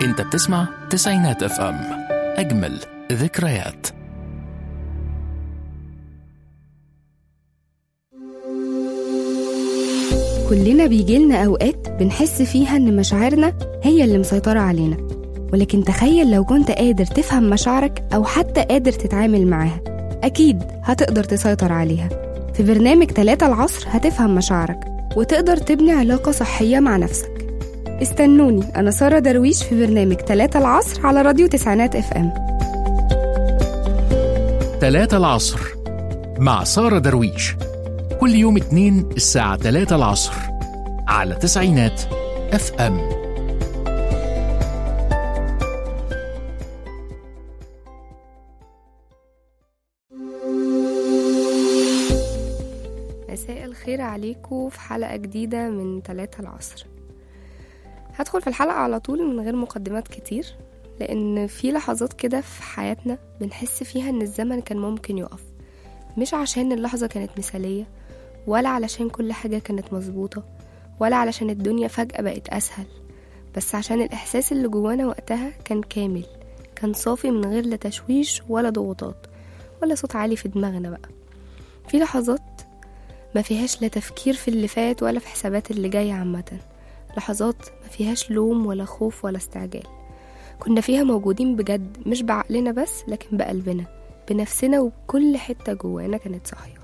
انت بتسمع تسعينات اف ام اجمل ذكريات كلنا بيجيلنا أوقات بنحس فيها إن مشاعرنا هي اللي مسيطرة علينا ولكن تخيل لو كنت قادر تفهم مشاعرك أو حتى قادر تتعامل معاها أكيد هتقدر تسيطر عليها في برنامج تلاتة العصر هتفهم مشاعرك وتقدر تبني علاقة صحية مع نفسك استنوني أنا سارة درويش في برنامج تلاتة العصر على راديو تسعينات اف ام تلاتة العصر مع سارة درويش كل يوم اتنين الساعة تلاتة العصر على تسعينات اف ام مساء الخير عليكم في حلقة جديدة من تلاتة العصر هدخل في الحلقة على طول من غير مقدمات كتير لأن في لحظات كده في حياتنا بنحس فيها إن الزمن كان ممكن يقف مش عشان اللحظة كانت مثالية ولا علشان كل حاجة كانت مظبوطة ولا علشان الدنيا فجأة بقت أسهل بس عشان الإحساس اللي جوانا وقتها كان كامل كان صافي من غير لا تشويش ولا ضغوطات ولا صوت عالي في دماغنا بقى في لحظات ما فيهاش لا تفكير في اللي فات ولا في حسابات اللي جاية عامة لحظات ما فيهاش لوم ولا خوف ولا استعجال كنا فيها موجودين بجد مش بعقلنا بس لكن بقلبنا بنفسنا وبكل حتة جوانا كانت صاحية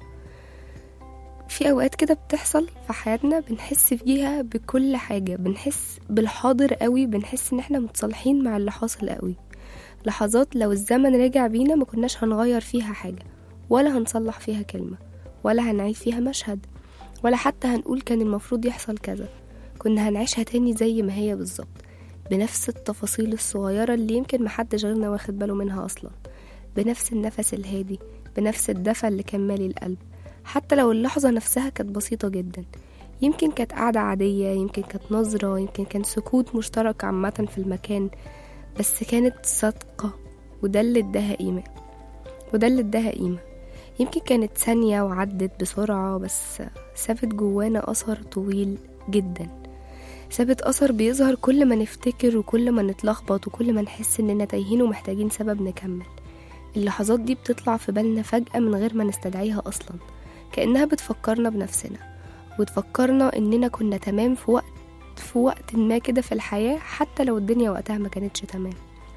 في أوقات كده بتحصل في حياتنا بنحس فيها بكل حاجة بنحس بالحاضر قوي بنحس ان احنا متصالحين مع اللي حاصل قوي لحظات لو الزمن رجع بينا ما كناش هنغير فيها حاجة ولا هنصلح فيها كلمة ولا هنعيد فيها مشهد ولا حتى هنقول كان المفروض يحصل كذا كنا هنعيشها تاني زي ما هي بالظبط بنفس التفاصيل الصغيرة اللي يمكن محدش غيرنا واخد باله منها أصلا بنفس النفس الهادي بنفس الدفى اللي كان مالي القلب حتى لو اللحظة نفسها كانت بسيطة جدا يمكن كانت قعدة عادية يمكن كانت نظرة يمكن كان سكوت مشترك عامة في المكان بس كانت صادقة وده اللي اداها قيمة وده اللي اداها قيمة يمكن كانت ثانية وعدت بسرعة بس سابت جوانا أثر طويل جدا سابت أثر بيظهر كل ما نفتكر وكل ما نتلخبط وكل ما نحس إننا تايهين ومحتاجين سبب نكمل اللحظات دي بتطلع في بالنا فجأة من غير ما نستدعيها أصلا كأنها بتفكرنا بنفسنا وتفكرنا إننا كنا تمام في وقت في وقت ما كده في الحياة حتى لو الدنيا وقتها ما كانتش تمام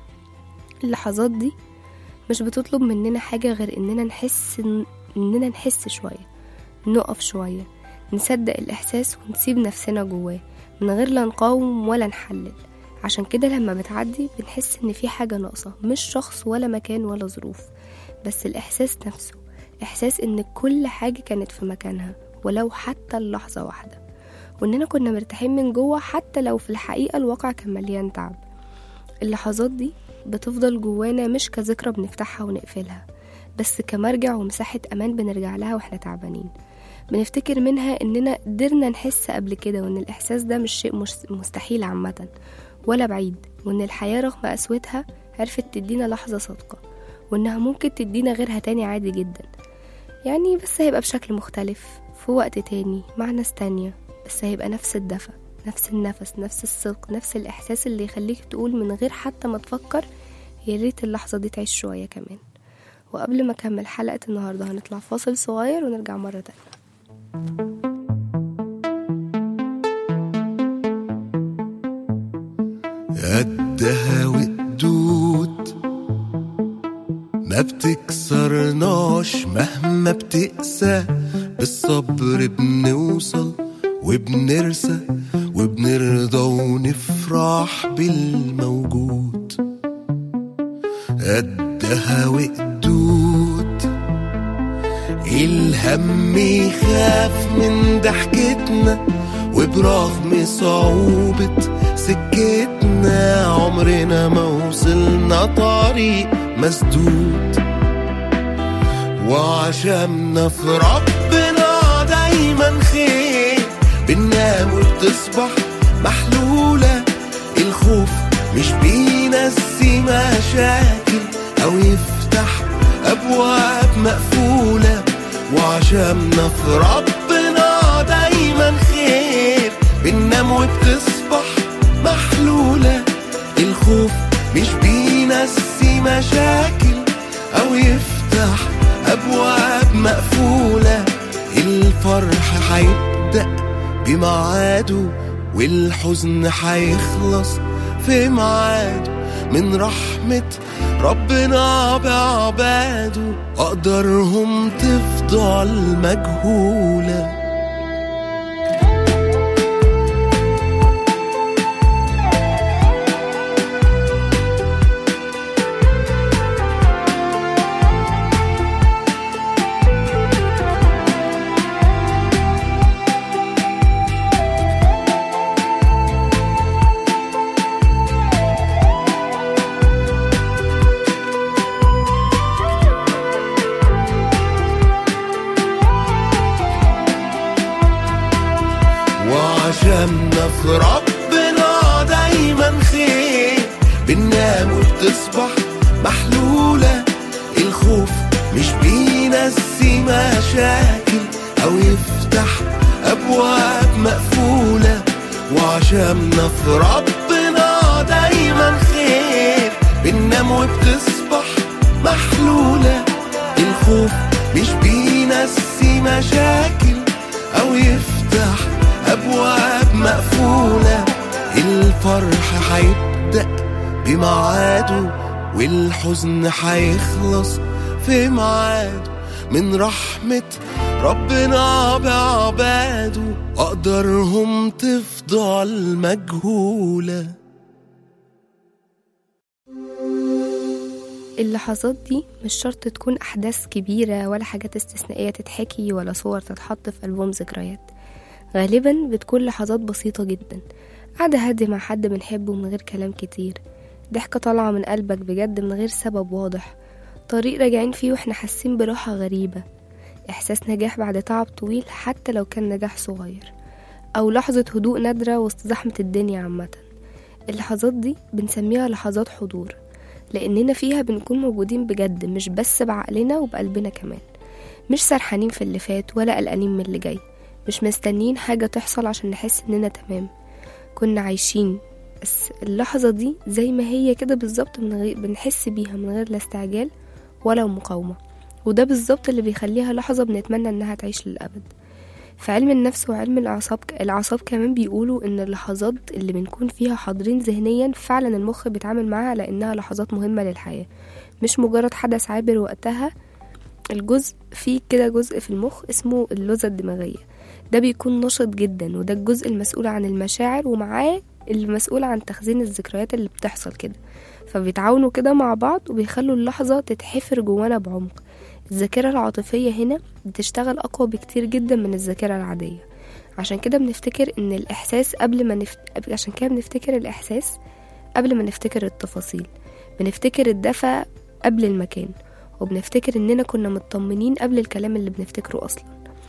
اللحظات دي مش بتطلب مننا حاجة غير إننا نحس إننا نحس شوية نقف شوية نصدق الإحساس ونسيب نفسنا جواه من غير لا نقاوم ولا نحلل عشان كده لما بتعدي بنحس إن في حاجة ناقصة مش شخص ولا مكان ولا ظروف بس الإحساس نفسه إحساس إن كل حاجة كانت في مكانها ولو حتى اللحظة واحدة وإننا كنا مرتاحين من جوه حتى لو في الحقيقة الواقع كان مليان تعب اللحظات دي بتفضل جوانا مش كذكرى بنفتحها ونقفلها بس كمرجع ومساحة أمان بنرجع لها وإحنا تعبانين بنفتكر منها إننا قدرنا نحس قبل كده وإن الإحساس ده مش شيء مش مستحيل عامة ولا بعيد وإن الحياة رغم قسوتها عرفت تدينا لحظة صادقة وإنها ممكن تدينا غيرها تاني عادي جدا يعني بس هيبقى بشكل مختلف في وقت تاني مع ناس تانية بس هيبقى نفس الدفى نفس النفس نفس الصدق نفس الإحساس اللي يخليك تقول من غير حتى ما تفكر يا ريت اللحظة دي تعيش شوية كمان وقبل ما أكمل حلقة النهاردة هنطلع فاصل صغير ونرجع مرة تانية قدها وقدود ما بتكسرناش مهما بتقسى بالصبر بنوصل وبنرسى وبنرضى ونفرح بالموجود قدها وقدود الهم يخاف من ضحكتنا وبرغم صعوبة سكتنا عمرنا ما وصلنا طريق مسدود وعشمنا في ربنا دايما خير بننام وبتصبح محلولة الخوف مش بينسي مشاكل أو يفتح أبواب مقفولة وعشمنا في ربنا دايما خير بننام وبتصبح محلولة الخوف مش بينسي مشاكل أو يفتح أبواب مقفولة الفرح هيبدأ بميعاده والحزن هيخلص في ميعاده من رحمة ربنا بعباده أقدارهم تفضل مجهوله وعشمنا في ربنا دايما خير بننام وبتصبح محلولة الخوف مش بينسي مشاكل أو يفتح أبواب مقفولة وعشمنا في ربنا دايما خير بننام وبتصبح محلولة الخوف مش بينسي مشاكل أو يفتح أبواب مقفولة الفرح هيبدأ بميعاده والحزن هيخلص في ميعاده من رحمة ربنا بعباده أقدارهم تفضل مجهوله اللحظات دي مش شرط تكون أحداث كبيرة ولا حاجات استثنائية تتحكي ولا صور تتحط في ألبوم ذكريات غالبا بتكون لحظات بسيطة جدا قعدة هادية مع حد بنحبه من غير كلام كتير ضحكة طالعة من قلبك بجد من غير سبب واضح طريق راجعين فيه واحنا حاسين براحة غريبة إحساس نجاح بعد تعب طويل حتى لو كان نجاح صغير أو لحظة هدوء نادرة وسط زحمة الدنيا عامة اللحظات دي بنسميها لحظات حضور لأننا فيها بنكون موجودين بجد مش بس بعقلنا وبقلبنا كمان مش سرحانين في اللي فات ولا قلقانين من اللي جاي مش مستنيين حاجة تحصل عشان نحس إننا تمام كنا عايشين بس اللحظة دي زي ما هي كده بالظبط من غير بنحس بيها من غير لا استعجال ولا مقاومة وده بالظبط اللي بيخليها لحظة بنتمنى إنها تعيش للأبد في علم النفس وعلم الأعصاب الأعصاب كمان بيقولوا إن اللحظات اللي بنكون فيها حاضرين ذهنيا فعلا المخ بيتعامل معاها لأنها لحظات مهمة للحياة مش مجرد حدث عابر وقتها الجزء فيه كده جزء في المخ اسمه اللوزة الدماغية ده بيكون نشط جدا وده الجزء المسؤول عن المشاعر ومعاه المسؤول عن تخزين الذكريات اللي بتحصل كده فبيتعاونوا كده مع بعض وبيخلوا اللحظة تتحفر جوانا بعمق الذاكرة العاطفية هنا بتشتغل أقوى بكتير جدا من الذاكرة العادية عشان كده بنفتكر إن الإحساس قبل ما نفت... عشان كده بنفتكر الإحساس قبل ما نفتكر التفاصيل بنفتكر الدفى قبل المكان وبنفتكر إننا كنا مطمنين قبل الكلام اللي بنفتكره أصلا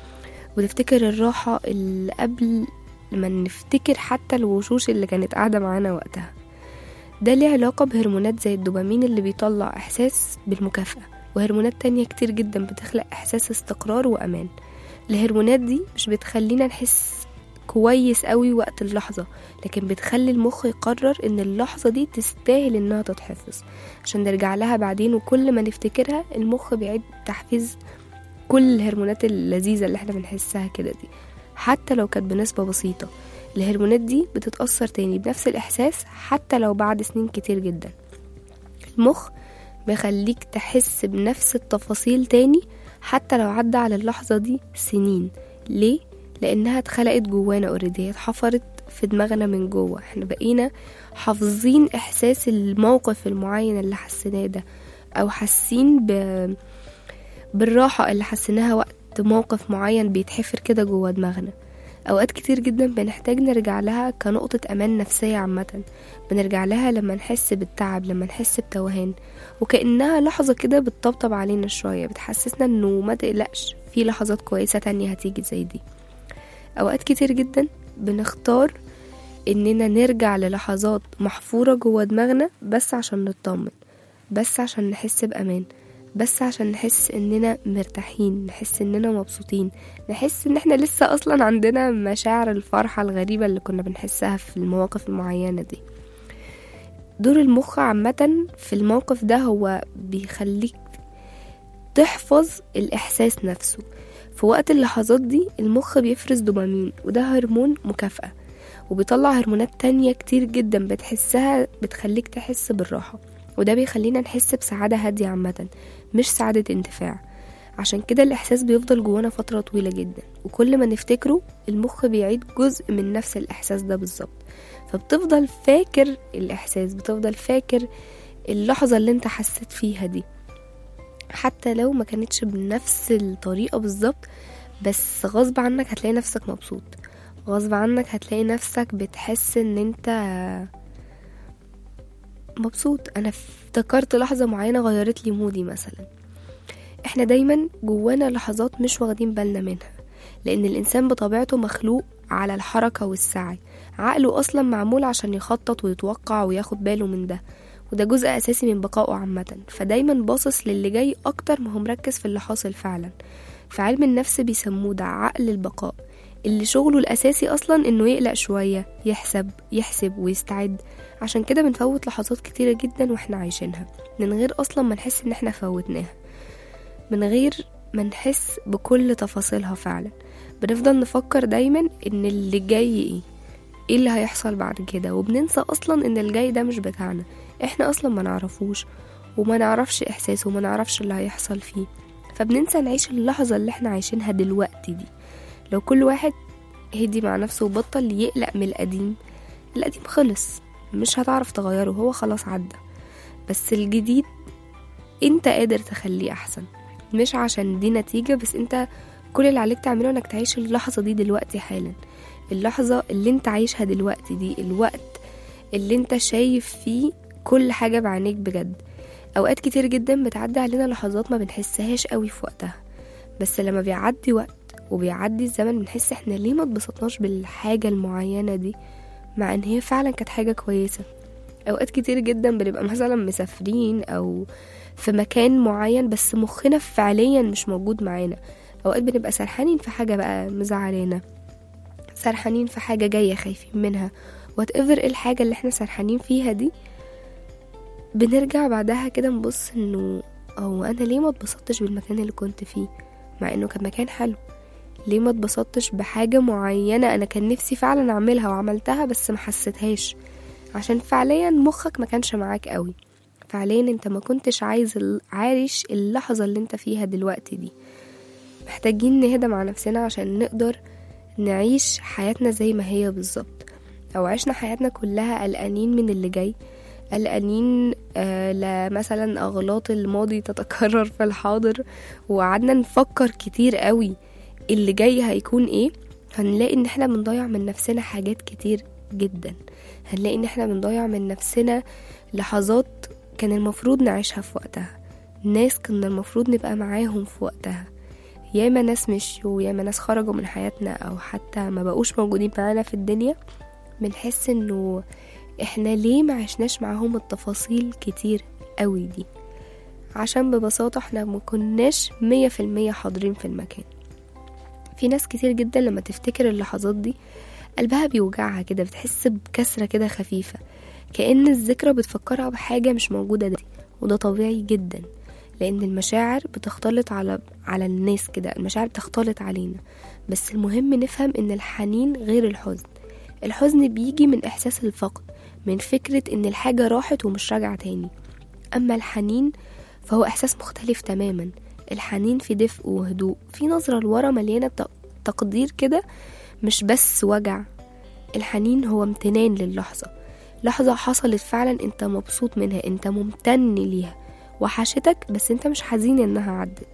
ونفتكر الراحة اللي قبل ما نفتكر حتى الوشوش اللي كانت قاعدة معانا وقتها ده ليه علاقة بهرمونات زي الدوبامين اللي بيطلع إحساس بالمكافأة وهرمونات تانية كتير جدا بتخلق إحساس استقرار وأمان الهرمونات دي مش بتخلينا نحس كويس قوي وقت اللحظة لكن بتخلي المخ يقرر ان اللحظة دي تستاهل انها تتحفظ عشان نرجع لها بعدين وكل ما نفتكرها المخ بيعيد تحفيز كل الهرمونات اللذيذة اللي احنا بنحسها كده دي حتى لو كانت بنسبة بسيطة الهرمونات دي بتتأثر تاني بنفس الإحساس حتى لو بعد سنين كتير جدا المخ بيخليك تحس بنفس التفاصيل تاني حتى لو عدى على اللحظة دي سنين ليه؟ لأنها اتخلقت جوانا اوريدي اتحفرت في دماغنا من جوه احنا بقينا حافظين إحساس الموقف المعين اللي حسيناه ده أو حاسين ب... بالراحة اللي حسيناها وقت موقف معين بيتحفر كده جوا دماغنا أوقات كتير جدا بنحتاج نرجع لها كنقطة أمان نفسية عامة بنرجع لها لما نحس بالتعب لما نحس بتوهان وكأنها لحظة كده بتطبطب علينا شوية بتحسسنا إنه ما تقلقش في لحظات كويسة تانية هتيجي زي دي أوقات كتير جدا بنختار إننا نرجع للحظات محفورة جوا دماغنا بس عشان نطمن بس عشان نحس بأمان بس عشان نحس اننا مرتاحين نحس اننا مبسوطين نحس ان احنا لسه اصلا عندنا مشاعر الفرحة الغريبة اللي كنا بنحسها في المواقف المعينة دي دور المخ عامة في الموقف ده هو بيخليك تحفظ الإحساس نفسه في وقت اللحظات دي المخ بيفرز دوبامين وده هرمون مكافأة وبيطلع هرمونات تانية كتير جدا بتحسها بتخليك تحس بالراحة وده بيخلينا نحس بسعادة هادية عامة مش سعادة انتفاع عشان كده الإحساس بيفضل جوانا فترة طويلة جدا وكل ما نفتكره المخ بيعيد جزء من نفس الإحساس ده بالظبط فبتفضل فاكر الإحساس بتفضل فاكر اللحظة اللي انت حسيت فيها دي حتى لو ما كانتش بنفس الطريقة بالظبط بس غصب عنك هتلاقي نفسك مبسوط غصب عنك هتلاقي نفسك بتحس ان انت مبسوط انا افتكرت لحظة معينة غيرت لي مودي مثلا احنا دايما جوانا لحظات مش واخدين بالنا منها لان الانسان بطبيعته مخلوق على الحركة والسعي عقله اصلا معمول عشان يخطط ويتوقع وياخد باله من ده وده جزء اساسي من بقائه عامة فدايما باصص للي جاي اكتر ما هو مركز في اللي حاصل فعلا في علم النفس بيسموه ده عقل البقاء اللي شغله الاساسي اصلا انه يقلق شوية يحسب يحسب ويستعد عشان كده بنفوت لحظات كتيرة جدا واحنا عايشينها من غير اصلا ما نحس ان احنا فوتناها من غير ما نحس بكل تفاصيلها فعلا بنفضل نفكر دايما ان اللي جاي ايه ايه اللي هيحصل بعد كده وبننسى اصلا ان الجاي ده مش بتاعنا احنا اصلا ما نعرفوش وما نعرفش احساسه وما نعرفش اللي هيحصل فيه فبننسى نعيش اللحظة اللي احنا عايشينها دلوقتي دي لو كل واحد هدي مع نفسه وبطل يقلق من القديم القديم خلص مش هتعرف تغيره هو خلاص عدى بس الجديد انت قادر تخليه احسن مش عشان دي نتيجة بس انت كل اللي عليك تعمله انك تعيش اللحظة دي دلوقتي حالا اللحظة اللي انت عايشها دلوقتي دي الوقت اللي انت شايف فيه كل حاجة بعينيك بجد اوقات كتير جدا بتعدي علينا لحظات ما بنحسهاش قوي في وقتها بس لما بيعدي وقت وبيعدي الزمن بنحس احنا ليه ما اتبسطناش بالحاجة المعينة دي مع ان هي فعلا كانت حاجة كويسة اوقات كتير جدا بنبقى مثلا مسافرين او في مكان معين بس مخنا فعليا مش موجود معانا اوقات بنبقى سرحانين في حاجة بقى مزعلانا سرحانين في حاجة جاية خايفين منها وات ايفر الحاجة اللي احنا سرحانين فيها دي بنرجع بعدها كده نبص انه هو انا ليه ما اتبسطتش بالمكان اللي كنت فيه مع انه كان مكان حلو ليه ما اتبسطتش بحاجة معينة انا كان نفسي فعلا اعملها وعملتها بس ما حسيتهاش عشان فعليا مخك ما كانش معاك قوي فعليا انت ما كنتش عايز ال- عايش اللحظة اللي انت فيها دلوقتي دي محتاجين نهدى مع نفسنا عشان نقدر نعيش حياتنا زي ما هي بالظبط لو عشنا حياتنا كلها قلقانين من اللي جاي قلقانين آه لمثلا أغلاط الماضي تتكرر في الحاضر وقعدنا نفكر كتير قوي اللي جاي هيكون ايه هنلاقي ان احنا بنضيع من نفسنا حاجات كتير جدا هنلاقي ان احنا بنضيع من نفسنا لحظات كان المفروض نعيشها في وقتها ناس كنا المفروض نبقى معاهم في وقتها ياما ناس مشيوا ياما ناس خرجوا من حياتنا او حتى ما بقوش موجودين معانا في الدنيا بنحس انه احنا ليه ما عشناش معاهم التفاصيل كتير قوي دي عشان ببساطة احنا ما كناش مية في المية حاضرين في المكان في ناس كتير جدا لما تفتكر اللحظات دي قلبها بيوجعها كده بتحس بكسرة كده خفيفة كأن الذكرى بتفكرها بحاجة مش موجودة دي وده طبيعي جدا لأن المشاعر بتختلط على على الناس كده المشاعر بتختلط علينا بس المهم نفهم إن الحنين غير الحزن الحزن بيجي من إحساس الفقد من فكرة إن الحاجة راحت ومش راجعة تاني أما الحنين فهو إحساس مختلف تماما الحنين في دفء وهدوء في نظرة لورا مليانة تق- تقدير كده مش بس وجع الحنين هو امتنان للحظة لحظة حصلت فعلا انت مبسوط منها انت ممتن ليها وحشتك بس انت مش حزين انها عدت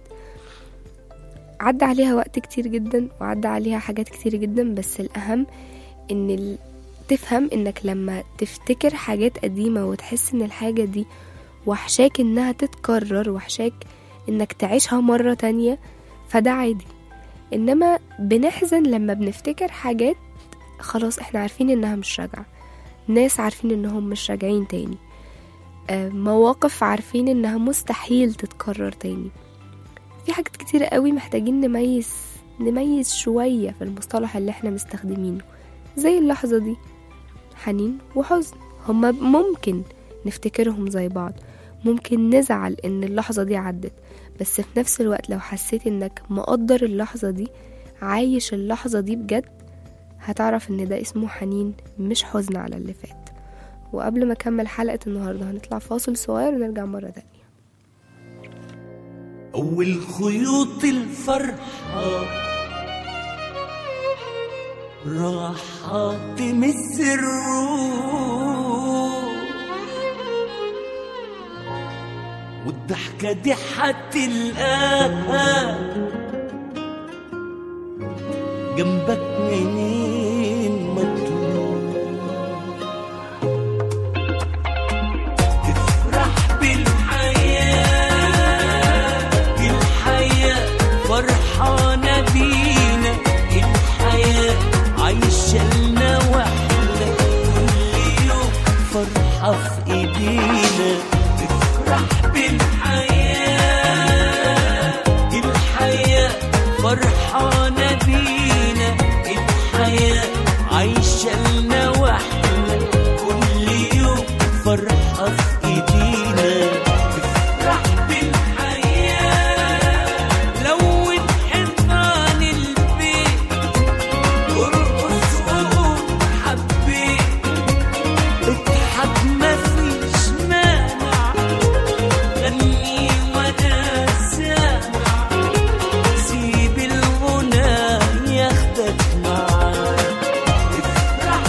عدى عليها وقت كتير جدا وعدى عليها حاجات كتير جدا بس الأهم ان ال... تفهم انك لما تفتكر حاجات قديمة وتحس ان الحاجة دي وحشاك انها تتكرر وحشاك انك تعيشها مرة تانية فده عادي انما بنحزن لما بنفتكر حاجات خلاص احنا عارفين انها مش راجعة ناس عارفين انهم مش راجعين تاني آه، مواقف عارفين انها مستحيل تتكرر تاني في حاجات كتيرة قوي محتاجين نميز نميز شوية في المصطلح اللي احنا مستخدمينه زي اللحظة دي حنين وحزن هما ممكن نفتكرهم زي بعض ممكن نزعل ان اللحظة دي عدت بس في نفس الوقت لو حسيت انك مقدر اللحظة دي عايش اللحظة دي بجد هتعرف ان ده اسمه حنين مش حزن على اللي فات وقبل ما اكمل حلقة النهاردة هنطلع فاصل صغير ونرجع مرة تانية أول خيوط الفرحة راحة تمس الروح والضحكة دي هتلقاها جنبك منين ما تروح تفرح بالحياة الحياة فرحانة بينا الحياة عايشة لنا واحنا كل يوم فرحة في ايدينا تفرح بالحياة الحياة فرحانة بينا الحياة عايشة لنا واحنا كل يوم فرحة في ايدينا تفرح بالحياة لون حيطان البيت ارقص وقول حبيت اضحك مفيش مانع غني وانا سامع سيب الغنى ياخدك معاه افرح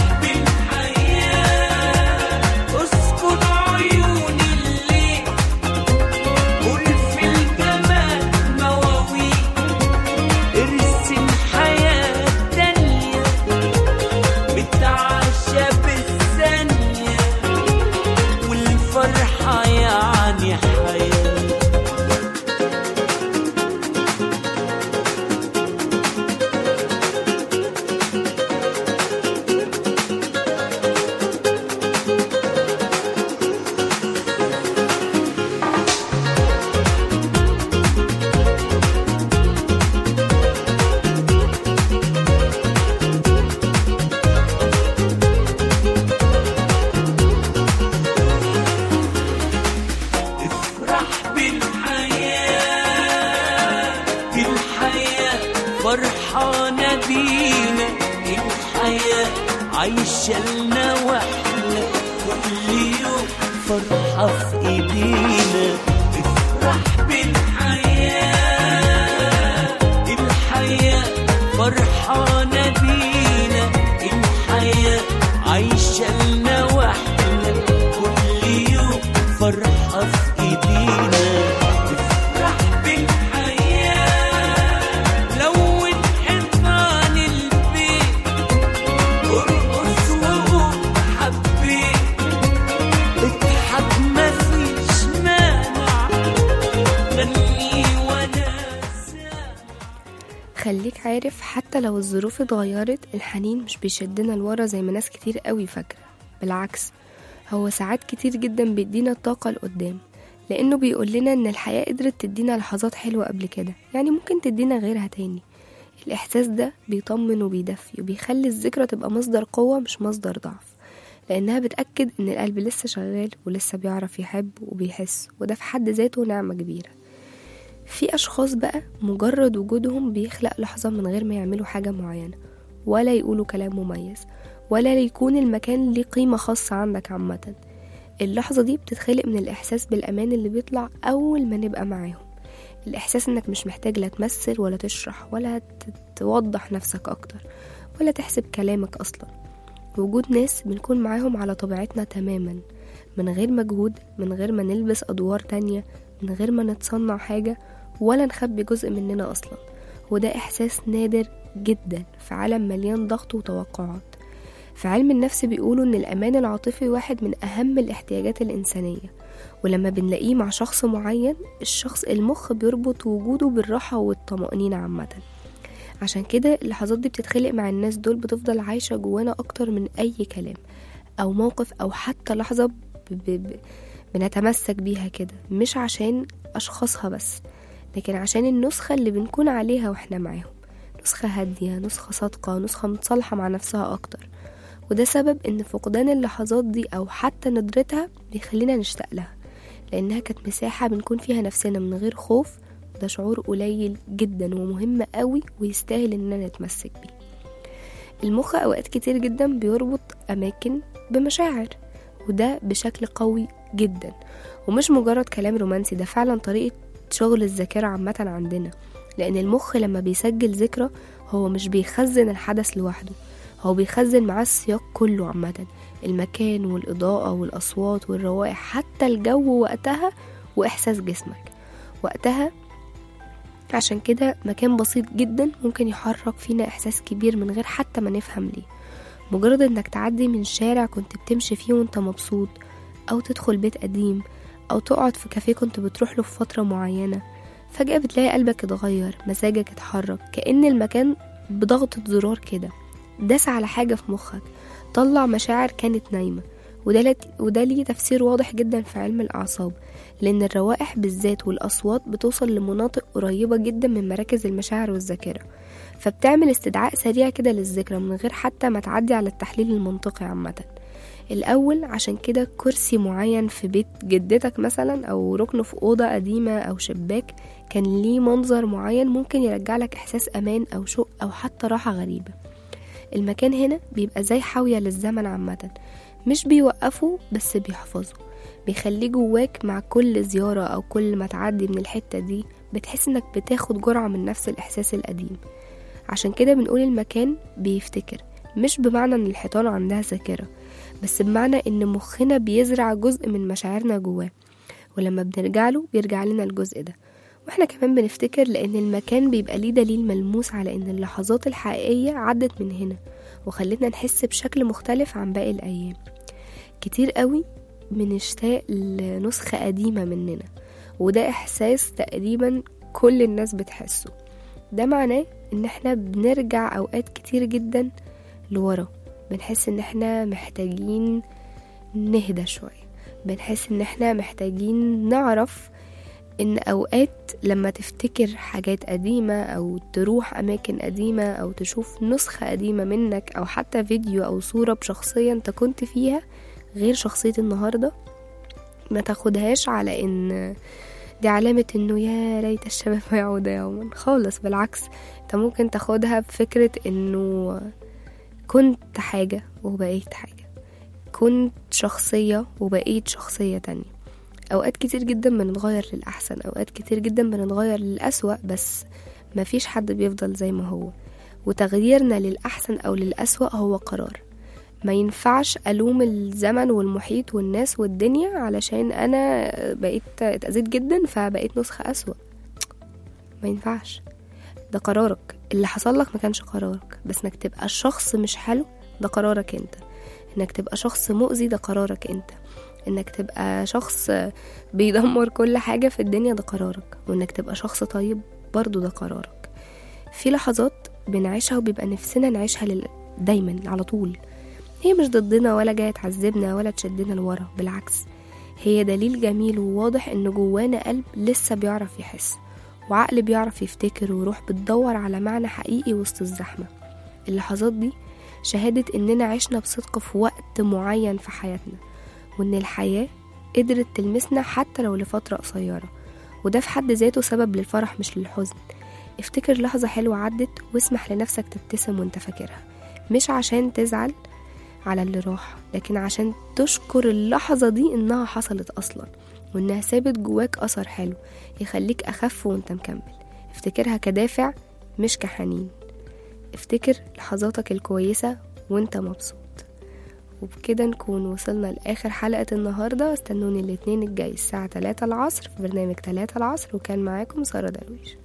بالحياة اسكت عيون الليل قول في الجمال مواويل ارسم حياة تانية بتعشى بالثانية والفرحة يعني حياة افرح بالحياة الحياة فرحانة بينا الحياة عايشة لنا واحنا كل يوم فرحة في ايدينا افرح بالحياة الحياة فرحانة بينا الحياة عايشة لنا واحنا كل يوم فرحة في ايدينا تفرح بالحياة لون حيطان البيت ارقص وقول حبيت اضحك مفيش مانع غني وانا سامع خليك عارف حتى لو الظروف اتغيرت الحنين مش بيشدنا لورا زي ما ناس كتير قوي فاكرة بالعكس هو ساعات كتير جدا بيدينا الطاقة لقدام لأنه بيقول لنا إن الحياة قدرت تدينا لحظات حلوة قبل كده يعني ممكن تدينا غيرها تاني الإحساس ده بيطمن وبيدفي وبيخلي الذكرى تبقى مصدر قوة مش مصدر ضعف لأنها بتأكد إن القلب لسه شغال ولسه بيعرف يحب وبيحس وده في حد ذاته نعمة كبيرة في أشخاص بقى مجرد وجودهم بيخلق لحظة من غير ما يعملوا حاجة معينة ولا يقولوا كلام مميز ولا يكون المكان ليه قيمة خاصة عندك عامة اللحظة دي بتتخلق من الإحساس بالأمان اللي بيطلع أول ما نبقى معاهم الإحساس إنك مش محتاج لا تمثل ولا تشرح ولا ت- توضح نفسك أكتر ولا تحسب كلامك أصلا وجود ناس بنكون معاهم على طبيعتنا تماما من غير مجهود من غير ما نلبس أدوار تانية من غير ما نتصنع حاجة ولا نخبي جزء مننا أصلا وده إحساس نادر جدا في عالم مليان ضغط وتوقعات في علم النفس بيقولوا إن الأمان العاطفي واحد من أهم الاحتياجات الإنسانية ولما بنلاقيه مع شخص معين الشخص المخ بيربط وجوده بالراحة والطمأنينة عامة عشان كده اللحظات دي بتتخلق مع الناس دول بتفضل عايشة جوانا أكتر من أي كلام أو موقف أو حتى لحظة ب... ب... ب... بنتمسك بيها كده مش عشان أشخاصها بس لكن عشان النسخة اللي بنكون عليها واحنا معاهم نسخة هادية نسخة صادقة نسخة متصالحة مع نفسها أكتر وده سبب ان فقدان اللحظات دي او حتى ندرتها بيخلينا نشتاق لها لانها كانت مساحة بنكون فيها نفسنا من غير خوف ده شعور قليل جدا ومهم قوي ويستاهل اننا نتمسك بيه المخ اوقات كتير جدا بيربط اماكن بمشاعر وده بشكل قوي جدا ومش مجرد كلام رومانسي ده فعلا طريقة شغل الذاكرة عامة عندنا لأن المخ لما بيسجل ذكرى هو مش بيخزن الحدث لوحده هو بيخزن معاه السياق كله عامة المكان والإضاءة والأصوات والروائح حتى الجو وقتها وإحساس جسمك وقتها عشان كده مكان بسيط جدا ممكن يحرك فينا إحساس كبير من غير حتى ما نفهم ليه مجرد إنك تعدي من شارع كنت بتمشي فيه وانت مبسوط أو تدخل بيت قديم أو تقعد في كافيه كنت بتروح له في فترة معينة فجأة بتلاقي قلبك اتغير مزاجك اتحرك كأن المكان بضغطة زرار كده داس على حاجة في مخك طلع مشاعر كانت نايمة وده, لت... وده ليه تفسير واضح جدا في علم الأعصاب لأن الروائح بالذات والأصوات بتوصل لمناطق قريبة جدا من مراكز المشاعر والذاكرة فبتعمل استدعاء سريع كده للذكرى من غير حتى ما تعدي على التحليل المنطقي عامة الأول عشان كده كرسي معين في بيت جدتك مثلا أو ركن في أوضة قديمة أو شباك كان ليه منظر معين ممكن يرجع لك إحساس أمان أو شوق أو حتى راحة غريبة المكان هنا بيبقى زي حاوية للزمن عامة مش بيوقفه بس بيحفظه بيخليه جواك مع كل زيارة أو كل ما تعدي من الحتة دي بتحس إنك بتاخد جرعة من نفس الإحساس القديم عشان كده بنقول المكان بيفتكر مش بمعنى إن الحيطان عندها ذاكرة بس بمعنى إن مخنا بيزرع جزء من مشاعرنا جواه ولما بنرجع له بيرجع لنا الجزء ده واحنا كمان بنفتكر لأن المكان بيبقى ليه دليل ملموس على إن اللحظات الحقيقية عدت من هنا وخلتنا نحس بشكل مختلف عن باقي الأيام كتير قوي بنشتاق لنسخة قديمة مننا وده إحساس تقريبا كل الناس بتحسه ده معناه إن احنا بنرجع أوقات كتير جدا لورا بنحس إن احنا محتاجين نهدى شوية بنحس إن احنا محتاجين نعرف إن أوقات لما تفتكر حاجات قديمة أو تروح أماكن قديمة أو تشوف نسخة قديمة منك أو حتى فيديو أو صورة بشخصية أنت كنت فيها غير شخصية النهاردة ما تاخدهاش على إن دي علامة إنه يا ليت الشباب يعود يوما خالص بالعكس أنت ممكن تاخدها بفكرة إنه كنت حاجة وبقيت حاجة كنت شخصية وبقيت شخصية تانية أوقات كتير جدا بنتغير للأحسن أوقات كتير جدا بنتغير للأسوأ بس مفيش حد بيفضل زي ما هو وتغييرنا للأحسن أو للأسوأ هو قرار ما ينفعش ألوم الزمن والمحيط والناس والدنيا علشان أنا بقيت اتأذيت جدا فبقيت نسخة أسوأ ما ينفعش ده قرارك اللي حصل لك ما كانش قرارك بس انك تبقى شخص مش حلو ده قرارك انت انك تبقى شخص مؤذي ده قرارك انت انك تبقى شخص بيدمر كل حاجة في الدنيا ده قرارك وانك تبقى شخص طيب برضو ده قرارك في لحظات بنعيشها وبيبقى نفسنا نعيشها لل... دايما على طول هي مش ضدنا ولا جاية تعذبنا ولا تشدنا لورا بالعكس هي دليل جميل وواضح ان جوانا قلب لسه بيعرف يحس وعقل بيعرف يفتكر وروح بتدور على معنى حقيقي وسط الزحمة اللحظات دي شهادة اننا عشنا بصدق في وقت معين في حياتنا وإن الحياة قدرت تلمسنا حتى لو لفترة قصيرة وده في حد ذاته سبب للفرح مش للحزن افتكر لحظة حلوة عدت واسمح لنفسك تبتسم وانت فاكرها مش عشان تزعل على اللي راح لكن عشان تشكر اللحظة دي انها حصلت اصلا وانها سابت جواك اثر حلو يخليك اخف وانت مكمل افتكرها كدافع مش كحنين افتكر لحظاتك الكويسة وانت مبسوط وبكده نكون وصلنا لآخر حلقة النهاردة استنوني الاثنين الجاي الساعة 3 العصر في برنامج 3 العصر وكان معاكم سارة درويش